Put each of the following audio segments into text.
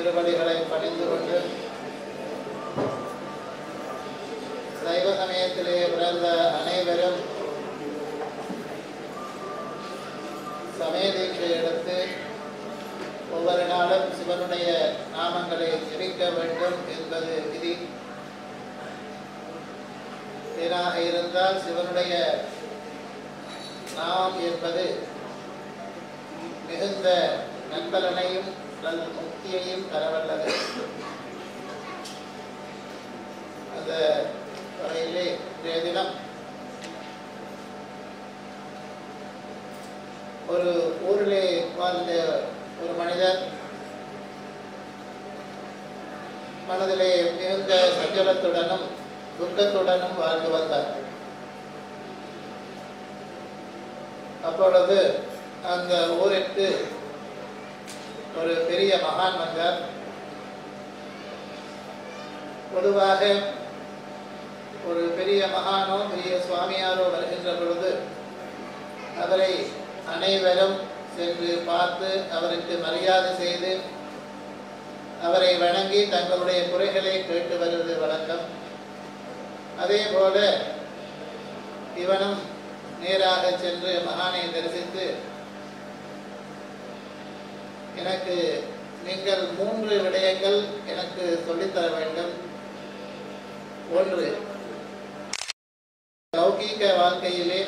திருவடிகளை பணிந்து கொண்டு சைவ சமயத்திலே பிறந்த அனைவரும் சமய தீட்சை எடுத்து ஒவ்வொரு நாளும் சிவனுடைய நாமங்களை ஜெபிக்க வேண்டும் என்பது விதி தேனாக இருந்தால் சிவனுடைய நாம் என்பது மிகுந்த நண்பலனையும் நல் முக்தியையும் தரவல்லது அந்த வகையிலே இன்றைய தினம் ஒரு ஊரிலே வாழ்ந்த ஒரு மனிதர் மனதிலே மிகுந்த சஞ்சலத்துடனும் துக்கத்துடனும் வாழ்ந்து வந்தார் அப்பொழுது அந்த ஊருக்கு ஒரு பெரிய மகான் வந்தார் பொதுவாக ஒரு பெரிய மகானோ பெரிய சுவாமியாரோ வருகின்ற பொழுது அவரை அனைவரும் சென்று பார்த்து அவருக்கு மரியாதை செய்து அவரை வணங்கி தங்களுடைய குறைகளை கேட்டு வருவது வழக்கம் அதே போல இவனும் நேராக சென்று மகானை தரிசித்து எனக்கு நீங்கள் மூன்று விடயங்கள் எனக்கு சொல்லித்தர வேண்டும் ஒன்று லௌகீக வாழ்க்கையிலே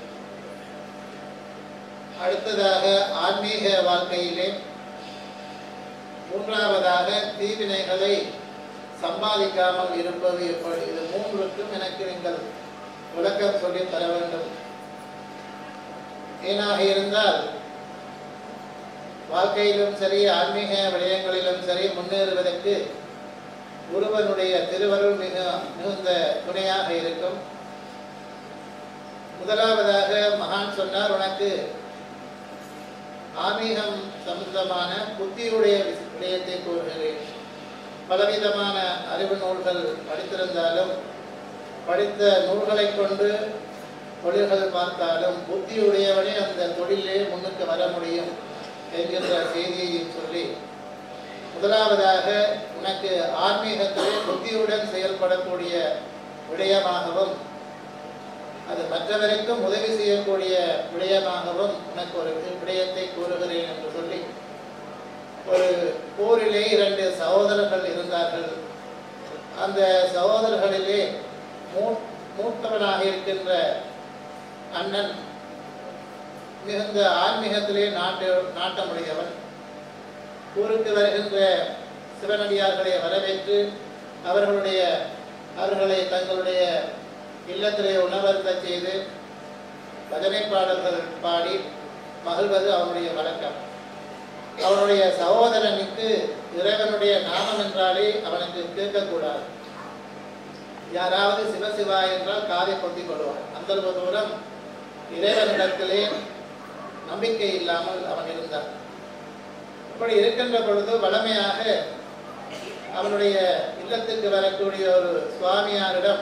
அடுத்ததாக ஆன்மீக வாழ்க்கையிலே மூன்றாவதாக தீவினைகளை சம்பாதிக்காமல் இருப்பது எப்படி இது மூன்றுக்கும் எனக்கு நீங்கள் விளக்கம் சொல்லி தர வேண்டும் ஏனாக இருந்தால் வாழ்க்கையிலும் சரி ஆன்மீக விடயங்களிலும் சரி முன்னேறுவதற்கு ஒருவனுடைய திருவருள் மிக மிகுந்த துணையாக இருக்கும் முதலாவதாக மகான் சொன்னார் உனக்கு ஆன்மீகம் சம்பந்தமான புத்தியுடைய விடயத்தை கூறுகிறேன் பலவிதமான அறிவு நூல்கள் படித்திருந்தாலும் படித்த நூல்களை கொண்டு தொழில்கள் பார்த்தாலும் புத்தியுடையவனே அந்த தொழிலே முன்னுக்கு வர முடியும் என்கின்ற செய்தியையும் சொல்லி முதலாவதாக உனக்கு ஆன்மீகத்திலே புத்தியுடன் செயல்படக்கூடிய விடயமாகவும் அது மற்றவருக்கும் உதவி செய்யக்கூடிய விடயமாகவும் உனக்கு ஒரு விடயத்தை கூறுகிறேன் என்று சொல்லி ஒரு போரிலே இரண்டு சகோதரர்கள் இருந்தார்கள் அந்த சகோதரர்களிலே மூ மூத்தவனாக இருக்கின்ற அண்ணன் மிகுந்த ஆன்மீகத்திலே நாட்டு நாட்டமுடையவன் ஊருக்கு வருகின்ற சிவனடியார்களை வரவேற்று அவர்களுடைய அவர்களை தங்களுடைய இல்லத்திலே உணவருந்த செய்து பஜனை பாடல்கள் பாடி மகிழ்வது அவனுடைய வழக்கம் அவனுடைய சகோதரனுக்கு இறைவனுடைய நாமம் என்றாலே அவனுக்கு கேட்கக்கூடாது யாராவது சிவசிவா என்றால் காதை பொத்திக் கொள்வான் அந்த அளவு தூரம் இறைவனிடத்திலே நம்பிக்கை இல்லாமல் அவன் இருந்தான் அப்படி இருக்கின்ற பொழுது வளமையாக அவனுடைய இல்லத்துக்கு வரக்கூடிய ஒரு சுவாமியாரிடம்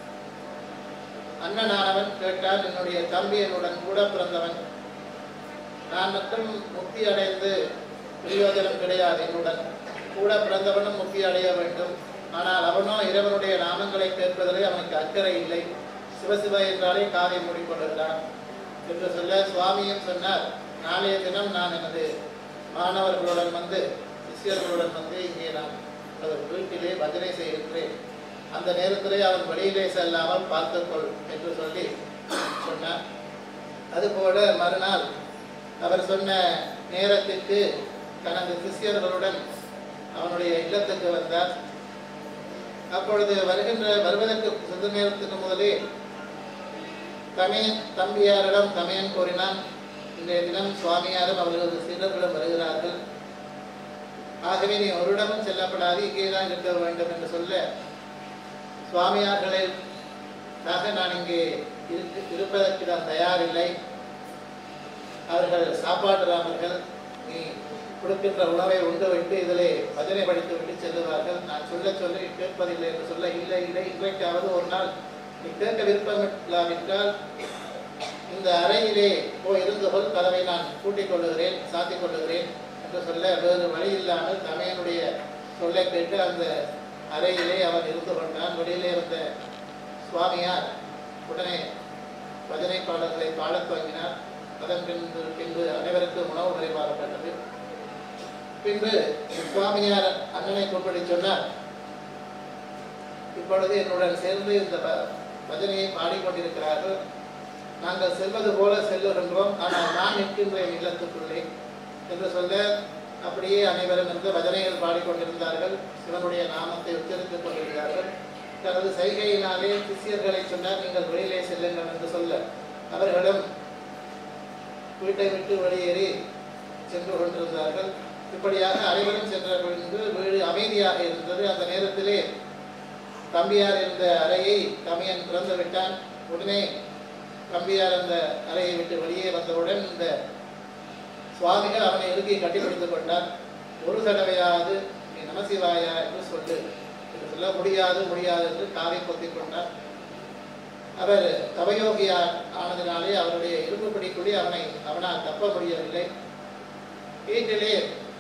அண்ணனானவன் கேட்டால் என்னுடைய தம்பி என்னுடன் கூட பிறந்தவன் நான் மட்டும் முக்தி அடைந்து பிரயோஜனம் கிடையாது என்னுடன் கூட பிறந்தவனும் முக்தி அடைய வேண்டும் ஆனால் அவனோ இறைவனுடைய நாமங்களை கேட்பதிலே அவனுக்கு அக்கறை இல்லை சிவசிவ என்றாலே காதை மூடிக்கொண்டிருந்தான் என்று சொல்ல சுவாமியும் சொன்னார் நாளைய தினம் நான் எனது மாணவர்களுடன் வந்து சிஷ்யர்களுடன் வந்து இங்கே நான் அவர் வீட்டிலே பஜனை செய்கின்றேன் அந்த நேரத்திலே அவன் வெளியிலே செல்லாமல் பார்த்துக்கொள் என்று சொல்லி சொன்னார் அதுபோல மறுநாள் அவர் சொன்ன நேரத்திற்கு தனது சிஷ்யர்களுடன் அவனுடைய இல்லத்துக்கு வந்தார் அப்பொழுது வருகின்ற வருவதற்கு சிறிது நேரத்துக்கு முதலே தமையன் தம்பியாரிடம் தமையன் கூறினான் இன்றைய தினம் சுவாமியாரும் அவர்களது சீடர்களும் வருகிறார்கள் ஆகவே நீ ஒரு இடமும் செல்லப்படாது இங்கே தான் இருக்க வேண்டும் என்று சொல்ல சுவாமியார்களை நான் இங்கே இருக்கு இருப்பதற்கு நான் தயாரில்லை அவர்கள் சாப்பாடு ராமர்கள் நீ கொடுக்கின்ற உணவை உண்டு விட்டு இதிலே பஜனை படித்து விட்டு செல்லுவார்கள் நான் சொல்ல சொல்லி கேட்பதில்லை என்று சொல்ல இல்லை இல்லை இன்றைக்காவது ஒரு நாள் நீ கேட்க விருப்பம் இல்லாவிட்டால் இந்த அறையிலே போய் இருந்து கொள் கதவை நான் பூட்டிக் கொள்ளுகிறேன் சாத்திக் கொள்ளுகிறேன் என்று சொல்ல வேறு வழி இல்லாமல் தமையனுடைய சொல்லை கேட்டு அந்த அறையிலே அவன் இருந்து கொண்டான் வெளியிலே இருந்த சுவாமியார் உடனே பஜனை பாடல்களை பாடத் துவங்கினார் அதன் பின்பு பின்பு அனைவருக்கும் உணவு பரிமாறப்பட்டது பின்பு சுவாமியார் அண்ணனை கூப்பிட்டு சொன்னார் இப்பொழுது என்னுடன் சேர்ந்து இந்த ப- பஜனையை பாடிக்கொண்டிருக்கிறார்கள் நாங்கள் செல்வது போல செல்லுகின்றோம் ஆனால் நான் நிற்கின்றேன் இல்லத்துக்குள்ளே என்று சொல்ல அப்படியே அனைவரும் இருந்து பஜனைகள் பாடிக்கொண்டிருந்தார்கள் சிவனுடைய நாமத்தை உச்சரித்துக் கொண்டிருந்தார்கள் தனது சைகையினாலே சிஷ்யர்களை சொன்னார் நீங்கள் வெளியிலே செல்லுங்கள் என்று சொல்ல அவர்களும் வீட்டை விட்டு வெளியேறி சென்று கொண்டிருந்தார்கள் இப்படியாக அனைவரும் சென்ற பின்பு வீடு அமைதியாக இருந்தது அந்த நேரத்திலே தம்பியார் இருந்த அறையை தமையன் திறந்து விட்டான் உடனே தம்பியார் அந்த அறையை விட்டு வெளியே வந்தவுடன் இந்த சுவாமிகள் அவனை இறுக்கி கட்டிப்பிடித்துக் கொண்டார் ஒரு தடவையாவது நீ நமசிவாயா என்று சொல்லு என்று சொல்ல முடியாது முடியாது என்று காதை பொத்திக் கொண்டார் அவர் தவயோகியா ஆனதினாலே அவருடைய இரும்பு பிடிக்குள்ளே அவனை அவனால் தப்ப முடியவில்லை வீட்டிலே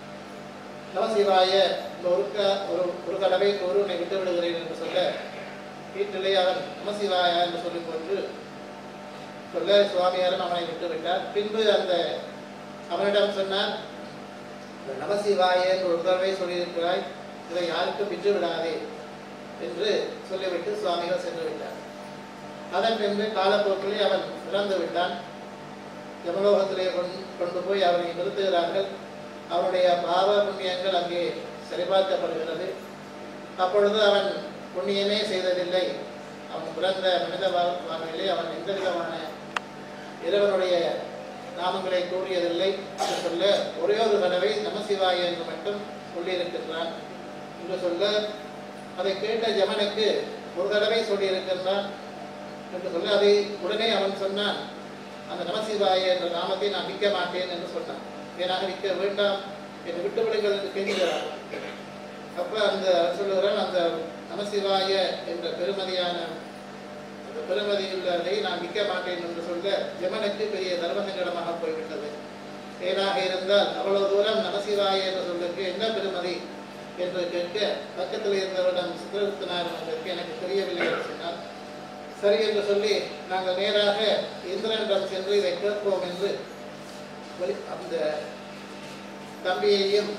நமசிவாய இந்த ஒரு க- ஒரு ஒரு தடவை ஒரு உன்னை விட்டு விடுகிறேன் என்று சொல்ல வீட்டிலே அவன் நமசிவாயா என்று சொல்லிக் கொண்டு சொல்ல சுவாமியாரும் அவனை விட்டு விட்டார் பின்பு அந்த அவனிடம் சொன்னார் "இந்த நமசிவாய என்று ஒரு தடவை சொல்லியிருக்கிறாய் இதை யாருக்கும் விட்டு விடாதே என்று சொல்லிவிட்டு சுவாமிகள் சென்று விட்டார் அதன் பின்பு காலப்போக்கிலே அவன் இறந்து விட்டான் யமலோகத்திலே கொண்- கொண்டு போய் அவனை நிறுத்துகிறார்கள் அவனுடைய பாவ புண்ணியங்கள் அங்கே சரிபார்க்கப்படுகிறது அப்பொழுது அவன் புண்ணியமே செய்ததில்லை அவன் பிறந்த மனித வா- வாழ்விலே அவன் எந்த விதமான இறைவனுடைய நாமங்களை கூறியதில்லை என்று சொல்ல ஒரே ஒரு தடவை நமசிவாய என்று மட்டும் சொல்லியிருக்கின்றான் என்று சொல்ல அதை கேட்ட ஜமனுக்கு ஒரு தடவை சொல்லியிருக்கின்றான் என்று சொல்ல அதை உடனே அவன் சொன்னான் அந்த நமசிவாய என்ற நாமத்தை நான் விற்க மாட்டேன் என்று சொன்னான் ஏனாக விற்க வேண்டாம் என்னை விட்டு விடுங்கள் என்று கெஞ்சுகிறான் அப்ப அந்த சொல்லுகிறான் அந்த நமசிவாய என்ற பெருமதியான அந்த பெருமதி உள்ளதை நான் விற்க மாட்டேன் என்று சொல்ல ஜெமனுக்கு பெரிய தர்மசங்கடமாக போய்விட்டது ஏனாக இருந்தால் அவ்வளவு தூரம் நமசிவாய என்ற சொல்லுக்கு என்ன பெருமதி என்று கேட்க பக்கத்தில் இருந்தவரிடம் சித்திரகுப்தனார் அதற்கு எனக்கு தெரியவில்லை என்று சொன்னார் சரி என்று சொல்லி நாங்கள் நேராக இந்திரனிடம் சென்று இதை கேட்போம் என்று வெளி- அந்த தம்பியையும்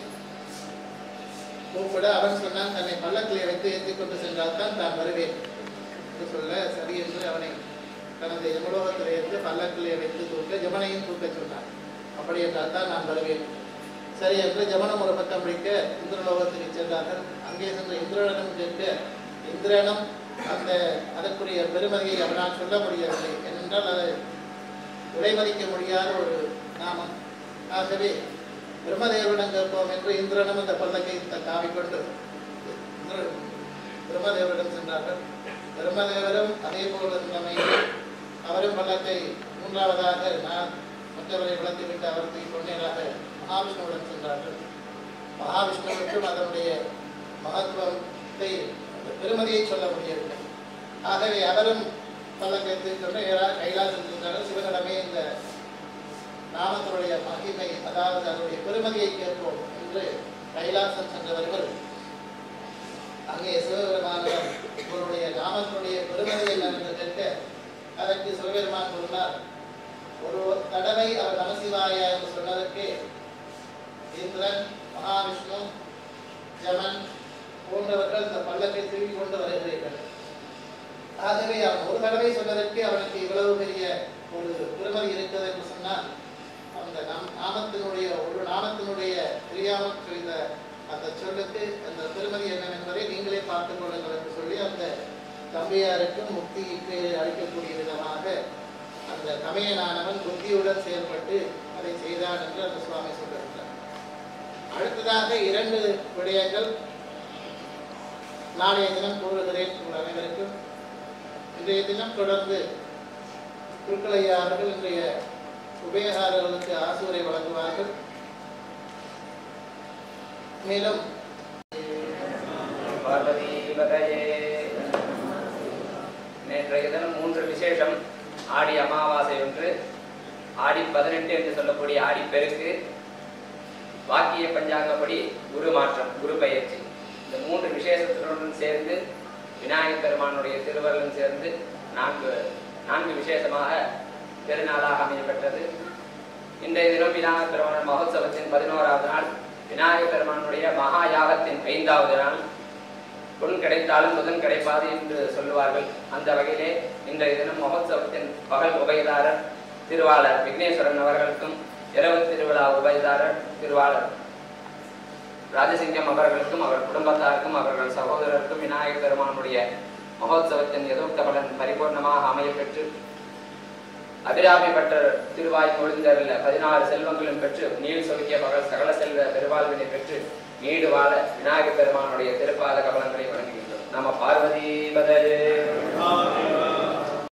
கூப்பிட அவன் சொன்னான் தன்னை பல்லக்கிலே வைத்து ஏற்றிக் கொண்டு சென்றால் தான் தான் வருவேன் என்று சொல்ல சரி என்று அவனை தனது யமலோகத்திலே இருந்து பல்லக்கிலே வைத்து தூக்க ஜமனையும் தூக்க சொன்னான் அப்படி என்றால் தான் நான் வருவேன் சரி என்று ஜமனம் ஒரு பக்கம் பிடிக்க இந்திரலோகத்துக்கு சென்றார்கள் அங்கே சென்று இந்திரனிடம் கேட்க இந்திரனும் அந்த அதற்குரிய பெருமதியை அவனால் சொல்ல முடியவில்லை ஏனென்றால் அதை விலைமதிக்க முடியாத ஒரு நாமம் ஆகவே பிரம்மதேவரிடம் கேட்போம் என்று இந்திரனும் அந்த பல்லக்கை த- காவிக்கொண்டு இந்திரன் பிரம்மதேவரிடம் சென்றார்கள் பிரம்மதேவரும் அதே போல நிலைமையில் அவரும் பல்லக்கை மூன்றாவதாக நான் மற்றவரை விளக்கிவிட்டு அவர் தூக்கி கொண்டேனாக மகாவிஷ்ணுவிடம் சென்றார்கள் மகாவிஷ்ணுவுக்கும் அதனுடைய மகத்துவத்தை அந்த பெருமதியை சொல்ல முடியவில்லை ஆகவே அவரும் பல்லக்கை தூக்கி கொண்டு ஏறா- கைலாசம் சென்றார்கள் சிவனிடமே இந்த நாமத்தினுடைய மகிமை அதாவது அதனுடைய பெருமதியை கேட்போம் என்று கைலாசம் சென்றவர்கள் அங்கே சிவபெருமானிடம் உங்களுடைய நாமத்தினுடைய பெருமதி என்ன என்று கேட்க அதற்கு சிவபெருமான் கூறினார் ஒரு தடவை அவர் நமசிவாய என்று சொன்னதற்கு இந்திரன் மகாவிஷ்ணு ஜமன் போன்றவர்கள் இந்த பல்லக்கை திரும்பி கொண்டு வருகிறீர்கள் ஆகவே அவன் ஒரு தடவை சொன்னதற்கு அவனுக்கு இவ்வளவு பெரிய ஒரு பெருமதி இருக்கிறது என்று சொன்னால் அந்த நம் நாமத்தினுடைய ஒரு நாமத்தினுடைய தெரியாமல் செய்த அந்த சொல்லுக்கு அந்த பெருமதி என்னவென்பதை நீங்களே பார்த்துக் கொள்ளுங்கள் என்று சொல்லி அந்த தம்பியாருக்கும் முக்திக்கு அளிக்கக்கூடிய விதமாக அந்த தமையனானவன் புத்தியுடன் செயல்பட்டு அதை செய்தான் என்று அந்த சுவாமி சொல்லுகின்றார் அடுத்ததாக இரண்டு விடயங்கள் நாளைய தினம் கூறுகிறேன் உங்கள் அனைவருக்கும் இன்றைய தினம் தொடர்ந்து குருக்களையா அவர்கள் இன்றைய உபயகாரர்களுக்கு ஆசூரை வழங்குவார்கள் மேலும் பார்வதி பதையே நேற்றைய தினம் மூன்று விசேஷம் ஆடி அமாவாசை ஒன்று ஆடி பதினெட்டு என்று சொல்லக்கூடிய ஆடி பெருக்கு வாக்கிய பஞ்சாங்கப்படி குரு மாற்றம் குரு பயிற்சி விசேஷத்துடன் சேர்ந்து விநாயகப் பெருமானுடைய திருவருளும் சேர்ந்து நான்கு நான்கு விசேஷமாக பெருநாளாக அமையப்பெற்றது இன்றைய தினம் விநாயகப் பெருமான் மகோத்சவத்தின் பதினோராவது நாள் விநாயகப் பெருமானுடைய மகா யாகத்தின் ஐந்தாவது நாள் பொன் கிடைத்தாலும் புதன் கிடைப்பாது என்று சொல்லுவார்கள் அந்த வகையிலே இன்றைய தினம் மகோத்சவத்தின் பகல் உபயதாரர் திருவாளர் விக்னேஸ்வரன் அவர்களுக்கும் இரவு திருவிழா உபயதாரர் திருவாளர் ராஜசிங்கம் அவர்களுக்கும் அவர் குடும்பத்தாருக்கும் அவர்கள் சகோதரருக்கும் விநாயகர் பெருமானுடைய மகோத்சவத்தின் எதோக்த பலன் பரிபூர்ணமாக அமையப்பெற்று அபிராமி பட்டர் திருவாய் மொழிந்தரில் பதினாறு செல்வங்களும் பெற்று நீள் சொலுக்கிய பகல் சகல செல்வ பெருவாழ்வினை பெற்று நீடு வாழ விநாயகர் பெருமானுடைய திருப்பாத கமலங்களை வழங்குகின்றோம் நம்ம பார்வதி பதே ஆ